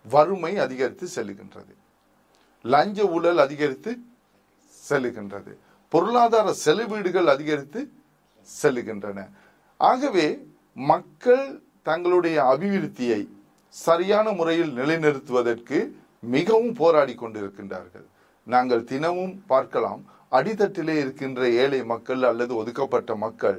வறுமை அதிகரித்து செல்லுகின்றது லஞ்ச ஊழல் அதிகரித்து செல்லுகின்றது பொருளாதார செலவீடுகள் அதிகரித்து செல்லுகின்றன ஆகவே மக்கள் தங்களுடைய அபிவிருத்தியை சரியான முறையில் நிலைநிறுத்துவதற்கு மிகவும் போராடி கொண்டிருக்கின்றார்கள் நாங்கள் தினமும் பார்க்கலாம் அடித்தட்டிலே இருக்கின்ற ஏழை மக்கள் அல்லது ஒதுக்கப்பட்ட மக்கள்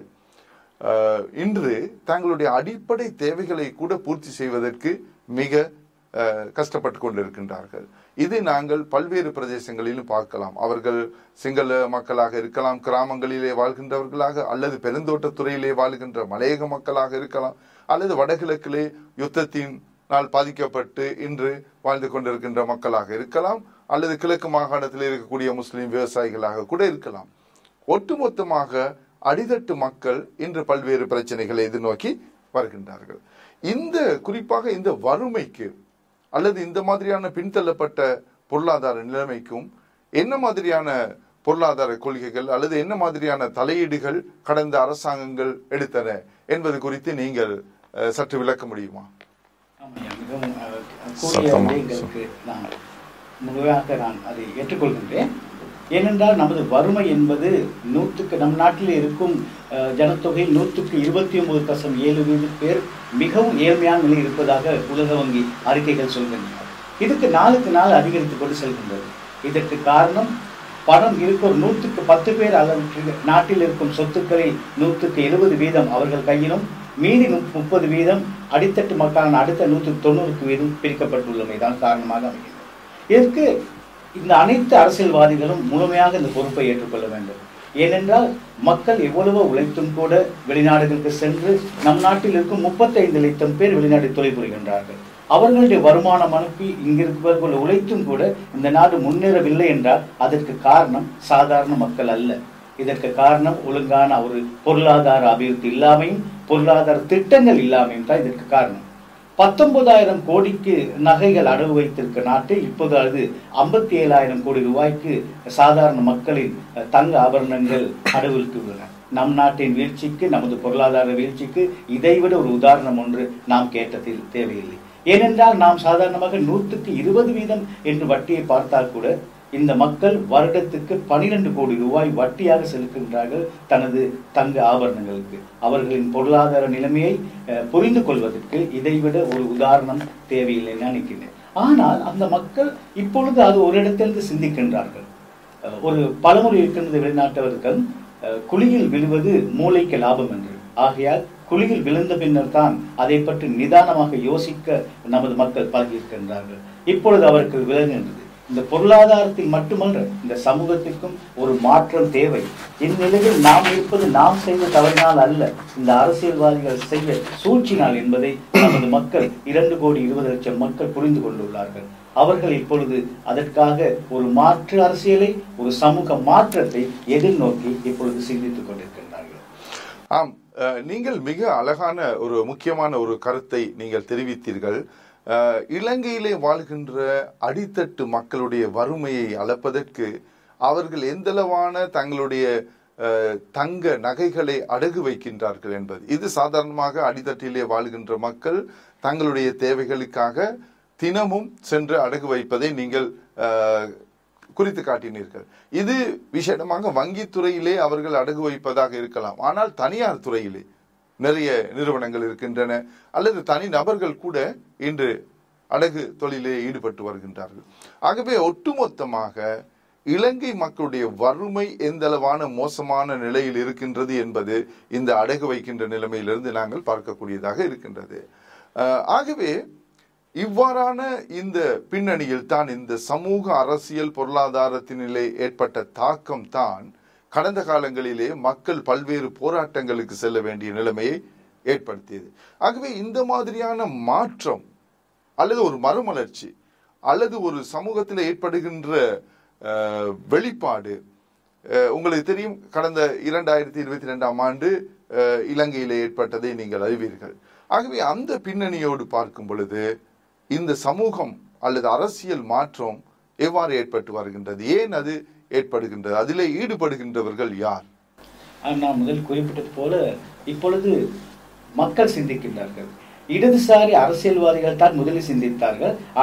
அஹ், இன்று தங்களுடைய அடிப்படை தேவைகளை கூட பூர்த்தி செய்வதற்கு மிக அஹ், கஷ்டப்பட்டு கொண்டிருக்கின்றார்கள் இது நாங்கள் பல்வேறு பிரதேசங்களிலும் பார்க்கலாம் அவர்கள் சிங்கள மக்களாக இருக்கலாம் கிராமங்களிலே வாழ்கின்றவர்களாக அல்லது பெருந்தோட்டத்துறையிலே வாழ்கின்ற மலையக மக்களாக இருக்கலாம் அல்லது வடகிழக்கிலே யுத்தத்தினால் பாதிக்கப்பட்டு இன்று வாழ்ந்து கொண்டிருக்கின்ற மக்களாக இருக்கலாம் அல்லது கிழக்கு மாகாணத்தில் இருக்கக்கூடிய முஸ்லிம் விவசாயிகளாக கூட இருக்கலாம் ஒட்டுமொத்தமாக அடித்தட்டு மக்கள் இன்று பல்வேறு பிரச்சனைகளை எதிர்நோக்கி வருகின்றார்கள் இந்த குறிப்பாக இந்த வறுமைக்கு அல்லது இந்த மாதிரியான பின்தள்ளப்பட்ட பொருளாதார நிலைமைக்கும் என்ன மாதிரியான பொருளாதார கொள்கைகள் அல்லது என்ன மாதிரியான தலையீடுகள் கடந்த அரசாங்கங்கள் எடுத்தன என்பது குறித்து நீங்கள் அஹ், சற்று விளக்க முடியுமா ஆமாய்யா, மிகவும் அஹ், கூறிய சத்தமா, விடயங்களுக்கு நான் முழுமையாக நான் அதை ஏற்றுக்கொள்கின்றேன் ஏனென்றால் நமது வறுமை என்பது நூற்றுக்கு நம் நாட்டில் இருக்கும் அஹ், ஜனத்தொகையில் நூற்றுக்கு இருபத்தி ஒன்பது தசம் ஏழு வீத பேர் மிகவும் ஏழ்மையான நிலையில் இருப்பதாக உலக வங்கி அறிக்கைகள் சொல்கின்றன இதுக்கு நாளுக்கு நாள் அதிகரித்துக் கொண்டு செல்கின்றது இதற்கு காரணம் பணம் இருக்கும் நூற்றுக்கு பத்து பேர் அளவுக்கு நாட்டில் இருக்கும் சொத்துக்களில் நூற்றுக்கு எழுபது வீதம் அவர்கள் கையிலும் மீதி முப்~ முப்பது வீதம் அடித்தட்டு மக்களான அடுத்த நூற்றுக்கு தொண்ணூறுக்கு வீதம் பிரிக்கப்பட்டுள்ளமை தான் காரணமாக அமைகிறது இதற்கு இந்த அனைத்து அரசியல்வாதிகளும் முழுமையாக இந்த பொறுப்பை ஏற்றுக்கொள்ள வேண்டும் ஏனென்றால் மக்கள் எவ்வளவோ உழைத்தும் கூட வெளிநாடுகளுக்கு சென்று நம் நாட்டில் இருக்கும் முப்பத்தைந்து லட்சம் பேர் வெளிநாடு தொழில் புரிகின்றார்கள் அவர்களுடைய வருமானம் அனுப்பி இங்கிருப்பவர்கள் உழைத்தும் கூட இந்த நாடு முன்னேறவில்லை என்றால் அதற்கு காரணம் சாதாரண மக்கள் அல்ல இதற்கு காரணம் ஒழுங்கான ஒரு பொருளாதார அபிவிருத்தி இல்லாமையும் பொருளாதார திட்டங்கள் இல்லாமையும் தான் இதற்கு காரணம் பத்தொன்பதாயிரம் கோடிக்கு நகைகள் அடகு வைத்திருக்க நாட்டில் இப்போது அது ஐம்பத்தி ஏழாயிரம் கோடி ரூபாய்க்கு சாதாரண மக்களின் அஹ், தங்க ஆபரணங்கள் அடகுவிற்கு உள்ளன நம் நாட்டின் வீழ்ச்சிக்கு நமது பொருளாதார வீழ்ச்சிக்கு இதைவிட ஒரு உதாரணம் ஒன்று நாம் கேட்டதில் தேவையில்லை ஏனென்றால் நாம் சாதாரணமாக நூற்றுக்கு இருபது வீதம் என்று வட்டியை பார்த்தால் கூட இந்த மக்கள் வருடத்துக்கு பனிரெண்டு கோடி ரூபாய் வட்டியாக செலுத்துகின்றார்கள் தனது தங்க ஆபரணங்களுக்கு அவர்களின் பொருளாதார நிலைமையை அஹ், புரிந்து கொள்வதற்கு இதைவிட ஒரு உதாரணம் தேவையில்லை நினைக்கிறேன் ஆனால் அந்த மக்கள் இப்பொழுது அது ஒரு இடத்திலிருந்து சிந்திக்கின்றார்கள் அஹ், ஒரு பழமொழி இருக்கின்றது வெளிநாட்டவர்கள் அஹ், குழியில் விழுவது மூளைக்கு லாபம் என்று ஆகையால் குழியில் விழுந்த பின்னர் தான் அதை பற்றி நிதானமாக யோசிக்க நமது மக்கள் பழகியிருக்கின்றார்கள் இப்பொழுது அவருக்கு விளங்குகின்றது இந்த பொருளாதாரத்தில் மட்டுமல்ல இந்த சமூகத்திற்கும் ஒரு மாற்றம் தேவை இந்நிலையில் நாம் இருப்பது நாம் செய்த தவறினால் அல்ல இந்த அரசியல்வாதிகள் செய்ய சூழ்ச்சினால் என்பதை நமது மக்கள் இரண்டு கோடி இருபது லட்சம் மக்கள் புரிந்து கொண்டுள்ளார்கள் அவர்கள் இப்பொழுது அதற்காக ஒரு மாற்று அரசியலை ஒரு சமூக மாற்றத்தை எதிர்நோக்கி இப்பொழுது சிந்தித்துக் கொண்டிருக்கின்றார்கள் ஆம் அஹ், நீங்கள் மிக அழகான ஒரு முக்கியமான ஒரு கருத்தை நீங்கள் தெரிவித்தீர்கள் அஹ், இலங்கையிலே வாழ்கின்ற அடித்தட்டு மக்களுடைய வறுமையை அளப்பதற்கு அவர்கள் எந்தளவான தங்களுடைய அஹ், தங்க நகைகளை அடகு வைக்கின்றார்கள் என்பது இது சாதாரணமாக அடித்தட்டிலே வாழ்கின்ற மக்கள் தங்களுடைய தேவைகளுக்காக தினமும் சென்று அடகு வைப்பதை நீங்கள் அஹ், குறித்து காட்டினீர்கள் இது விசேடமாக வங்கித்துறையிலே அவர்கள் அடகு வைப்பதாக இருக்கலாம் ஆனால் தனியார் துறையிலே நிறைய நிறுவனங்கள் இருக்கின்றன அல்லது தனி நபர்கள் கூட இன்று அடகு தொழிலே ஈடுபட்டு வருகின்றார்கள் ஆகவே ஒட்டுமொத்தமாக இலங்கை மக்களுடைய வறுமை எந்தளவான மோசமான நிலையில் இருக்கின்றது என்பது இந்த அடகு வைக்கின்ற நிலைமையிலிருந்து நாங்கள் பார்க்கக்கூடியதாக இருக்கின்றது அஹ், ஆகவே இவ்வாறான இந்த பின்னணியில் தான் இந்த சமூக அரசியல் பொருளாதாரத்தினிலே ஏற்பட்ட தாக்கம் தான் கடந்த காலங்களிலே மக்கள் பல்வேறு போராட்டங்களுக்கு செல்ல வேண்டிய நிலைமையை ஏற்படுத்தியது ஆகவே இந்த மாதிரியான மாற்றம் அல்லது ஒரு மறுமலர்ச்சி அல்லது ஒரு சமூகத்தில் ஏற்படுகின்ற அஹ், வெளிப்பாடு அஹ், உங்களுக்கு தெரியும் கடந்த இரண்டாயிரத்தி இருபத்தி ரெண்டாம் ஆண்டு அஹ், இலங்கையிலே ஏற்பட்டதை நீங்கள் அறிவீர்கள் ஆகவே அந்த பின்னணியோடு பார்க்கும் பொழுது இந்த சமூகம் அல்லது அரசியல் மாற்றம் எவ்வாறு ஏற்பட்டு வருகின்றது ஏன் அது ஏற்படுகின்றது அதிலே ஈடுபடுகின்றவர்கள் யார் ஆனால் நான் முதல் குறிப்பிட்டது போல இப்பொழுது மக்கள் சிந்திக்கின்றார்கள் இடதுசாரி அரசியல்வாதிகள் தான் முதலில் சிந்தித்தார்கள்